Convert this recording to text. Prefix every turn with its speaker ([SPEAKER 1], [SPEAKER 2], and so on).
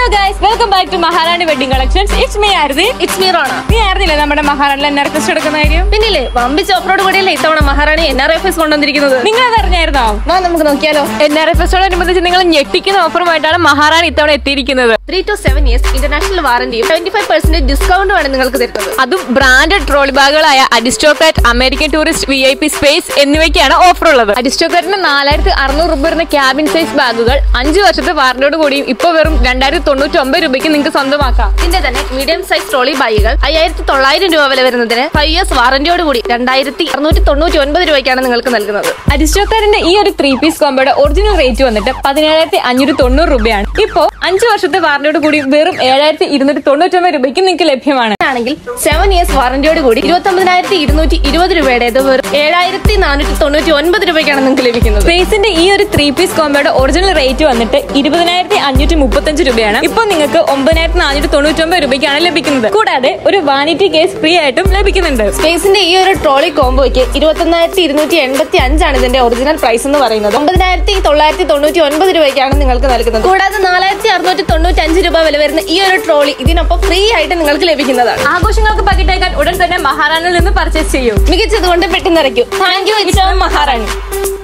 [SPEAKER 1] guys welcome back to Maharani wedding collections it's me ആയിരുന്നു
[SPEAKER 2] it's me Rona
[SPEAKER 1] നീ ആയിരുന്നില്ല നമ്മുടെ മഹാറാണിയിൽ എന്നെ റിക്വസ്റ്റ് എടുക്കുന്ന കാര്യം
[SPEAKER 2] പിന്നില്ലേ വമ്പിച്ച് ഓഫറോട് കൂടിയല്ലേ ഇത്തവണ Maharani N R F S കൊണ്ടുവന്നിരിക്കുന്നത്
[SPEAKER 1] നിങ്ങൾ അതറിഞ്ഞായിരുന്നോ
[SPEAKER 2] വാ നമുക്ക് നോക്കിയാലോ
[SPEAKER 1] എൻ ആർ എഫ് എസോടനുബന്ധിച്ച് നിങ്ങൾ ഞെട്ടിക്കുന്ന ഓഫറുമായിട്ടാണ് മഹാറാണി ഇത്തവണ എത്തിയിരിക്കുന്നത്
[SPEAKER 2] three to seven years international വാറന്റിയും ട്വന്റി ഫൈവ് പെർസെന്റ് ഡിസ്കൗണ്ടുമാണ് നിങ്ങൾക്ക് തരുന്നത്
[SPEAKER 1] അതും ബ്രാൻഡഡ് ട്രോളി ബാഗുകളായ Aristocrat American Tourister V I P space എന്നിവയ്ക്കാണ് ഓഫർ ഉള്ളത് അഡിസ്റ്റോക്രാറ്റിന് നാലായിരത്തി അറുന്നൂറ് രൂപ വരുന്ന ക്യാബിൻ സൈസ് ബാഗുകൾ അഞ്ച് വർഷത്തെ വാറന്റിയോട് കൂടിയും ഇപ്പൊ വെറും രണ്ടായിരത്തി തൊണ്ണൂറ്റി ഒമ്പത് രൂപയ്ക്ക് നിങ്ങൾക്ക് സ്വന്തമാക്കാം
[SPEAKER 2] ഇതിന്റെ തന്നെ മീഡിയം സൈസ് ട്രോളി ബാഗുകൾ അയ്യായിരത്തി തൊള്ളായിരം രൂപ വില വരുന്നതിന് ഫൈവ് ഇയേഴ്സ് വാറന്റിയോട് കൂടി രണ്ടായിരത്തി അറുന്നൂറ്റി തൊണ്ണൂറ്റി ഒൻപത് രൂപയ്ക്കാണ് നിങ്ങൾക്ക് നൽകുന്നത്
[SPEAKER 1] അരിസ്റ്റോക്കാരന്റെ ഈ ഒരു ത്രീ പീസ് കോമ്പോയുടെ ഒറിജിനൽ റേറ്റ് വന്നിട്ട് പതിനേഴായിരത്തി അഞ്ഞൂറ്റി തൊണ്ണൂറ് രൂപയാണ് ഇപ്പോ അഞ്ച് വർഷത്തെ വാറന്റിയോട് കൂടി വെറും ഏഴായിരത്തി ഇരുന്നൂറ്റി തൊണ്ണൂറ്റൊമ്പത് രൂപയ്ക്ക് നിങ്ങൾക്ക് ലഭ്യമാണ്
[SPEAKER 2] ആണെങ്കിൽ സെവൻ ഇയേഴ്സ് വാറന്റിയോട് കൂടി ഇരുപത്തി ഒമ്പതിനായിരത്തി ഇരുന്നൂറ്റി ഇരുപത് രൂപയുടേത് വെറും ഏഴായിരത്തി നാനൂറ്റി തൊണ്ണൂറ്റി ഒൻപത് രൂപയ്ക്കാണ് നിങ്ങൾക്ക് ലഭിക്കുന്നത്
[SPEAKER 1] സ്പേസിന്റെ ഈ ഒരു ത്രീ പീസ് കോമ്പോയുടെ ഒറിജിനൽ റേറ്റ് വന്നിട്ട് ഇരുപതിനായിരത്തി അഞ്ഞൂറ്റി മുപ്പത്തഞ്ച് രൂപയാണ് ഇപ്പോൾ നിങ്ങൾക്ക് ഒമ്പതിനായിരത്തി നാനൂറ്റി തൊണ്ണൂറ്റൊമ്പത് രൂപയ്ക്കാണ് ലഭിക്കുന്നത് കൂടാതെ ഒരു വാനിറ്റി കേസ് ഫ്രീ ആയിട്ടും ലഭിക്കുന്നുണ്ട്
[SPEAKER 2] സ്പേസിന്റെ ഈ ഒരു ട്രോളി കോംബോയ്ക്ക് ഇരുപത്തൊന്നായിരത്തി ഇരുന്നൂറ്റി എൺപത്തി അഞ്ചാണ് ഇതിന്റെ ഒറിജിനൽ പ്രൈസ് എന്ന് പറയുന്നത് ഒമ്പതിനായിരത്തി തൊള്ളായിരത്തി തൊണ്ണൂറ്റി ഒൻപത് രൂപയ്ക്കാണ് നിങ്ങൾക്ക് നൽകുന്നത് കൂടാതെ നാലായിരത്തി അറുന്നൂറ്റി തൊണ്ണൂറ്റി അഞ്ച് രൂപ വില വരുന്ന ഈ ഒരു ട്രോളി ഇതിനൊപ്പം ഫ്രീ ആയിട്ട് നിങ്ങൾക്ക് ലഭിക്കുന്നതാണ്
[SPEAKER 1] ആഘോഷങ്ങൾക്ക് പകിട്ടേക്കാൻ ഉടൻ തന്നെ മഹാറാണിയിൽ നിന്ന് പർച്ചേസ് ചെയ്യൂ
[SPEAKER 2] മികച്ചതുകൊണ്ട് പെട്ടെന്നിറക്കൂ താങ്ക് യു ഇറ്റ്സ് മഹാറാണി